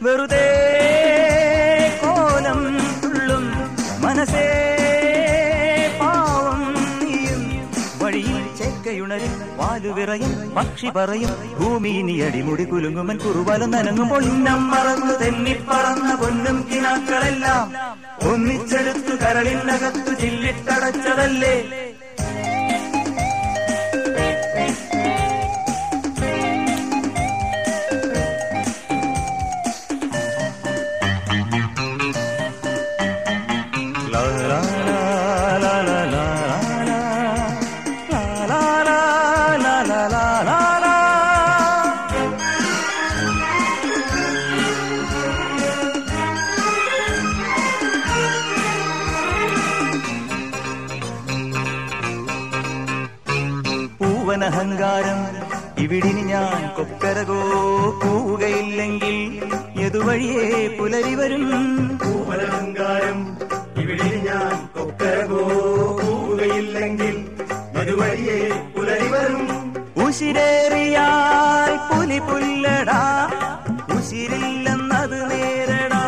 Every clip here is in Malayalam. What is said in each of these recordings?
വെറുതെ കോലം തുള്ളും മനസ്സേ പാവം നീയും വഴിയിൽ ചെക്കയുണരും വാലുവിറയും പക്ഷി പറയും ഭൂമി നീ അടിമുടി കുലുങ്ങുമൻ കുറുവാലും നനങ്ങുമ്പോൾ ഇന്നം മറന്നു തെന്നിപ്പറന്ന പൊന്നും കിനാക്കളെല്ലാം ഒന്നിച്ചെടുത്തു കരളിനകത്തു ചില്ലിട്ടടച്ചതല്ലേ La la la la la la la la la la la la la la പൂവനഹങ്കാരം ഇവിടിനി ഞാൻ കൊക്കരകോ പോവുകയില്ലെങ്കിൽ എതുവഴിയേ പുലരി വരും പൂവലഹങ്കാരം ഇവിടെ ഞാൻ കൊക്കരകോ പോവുകയില്ലെങ്കിൽ അതുവഴിയെ പുലരി വരും ഉശിരേറിയാൽ പുലി പുല്ലടാ ഉശിരില്ലെന്നത് നേരടാ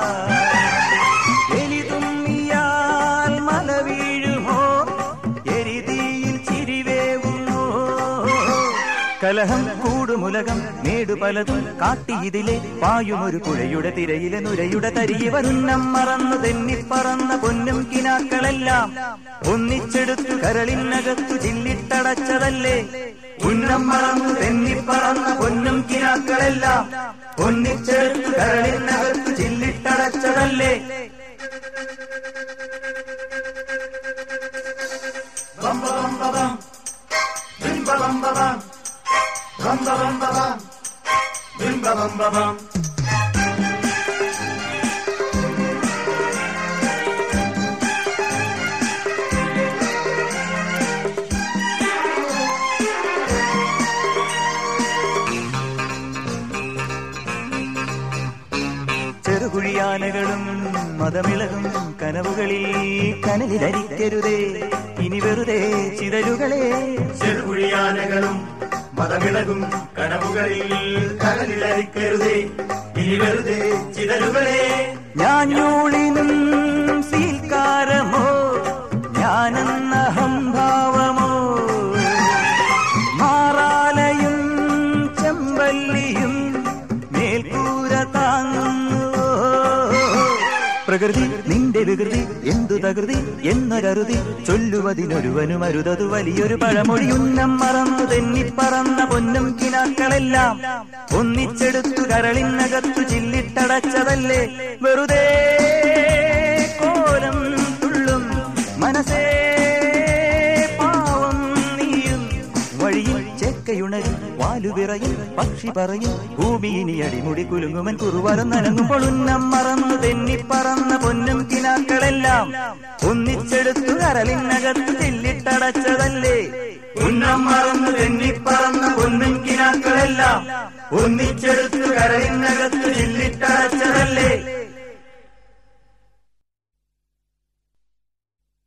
എലി തുമ്മിയാൽ മല വീഴുമോ എരിതീയിൽ ചിരിവേവുമോ കലഹം കൂടുമുലകം നേടു പലതും കാട്ടിയിതിലെ പായുമൊരു പുഴയുടെ തിരയിലെ നുരയുടെ തരികെ വരുന്നം മറന്നു തെന്നിപ്പറന്ന പൊന്നും കിനാക്കളെല്ലാം ഒന്നിച്ചെടുത്തു കരളിനകത്തു ചില്ലിട്ടടച്ചതല്ലേ ഉന്നം മറന്നു തെന്നിപ്പറന്ന പൊന്നും കിനാക്കളെല്ലാം ഒന്നിച്ചെടുത്തു കരളിനകത്തു ചില്ലിട്ടടച്ചതല്ലേ ബം ബം ബം ബം ബിം ബം ബം ബം ബം ബം ബം ബം ബിം ബം ബം ബം ചെറുകുഴിയാനകളും മതമിളകും കനവുകളിൽ കനലിലരിക്കരുതേ ഇനി വെറുതെ ചിതലുകളെ ചെറുകുഴിയാനകളും മതമിളകും കനവുകളിൽ കടലിലരിക്കരുതേ ഇനി വെറുതെ ചിതലുകളെ ഞാഞ്ഞൂളിനും സീൽക്കാരമോ ഞാനെന്ന ഹംഭാവമോ മാറാലയും ചെമ്പല്ലിയും മേൽക്കൂര താങ്ങുന്നുവോ പ്രകൃതി നിന്റെ വികൃതി എന്തു തകൃതി എന്നൊരറുതി ചൊല്ലുവതിനൊരുവനും അരുതതു വലിയൊരു പഴമൊഴി ഉന്നം മറന്നു തെന്നിപ്പറന്ന പൊന്നും കിനാക്കളെല്ലാം ഒന്നിച്ചെടുത്തു കരളിനകത്തു ചില്ലിട്ടടച്ചതല്ലേ വെറുതെ കോലം തുള്ളും മനസ്സേ പാവം നീയും വഴിയിൽ ചെക്കയുണരും വാലുവിറയും പക്ഷി പറയും ഭൂമി ഇനി അടിമുടി കുലുങ്ങുമൻ കുറുവാരം നനങ്ങുമ്പോൾ ഉന്നം മറന്നു തെന്നിപ്പറന്ന പൊന്നും കിനാക്കളെല്ലാം ഒന്നിച്ചെടുത്തു കരളിനകത്ത് തെല്ലിട്ടടച്ചതല്ലേ ഉന്നം മറന്നു തെന്നിപ്പറന്ന പൊന്നും കിനാക്കളെല്ലാം ഒന്നിച്ചെടുത്തു കരളിനകത്ത് ചില്ലിട്ടട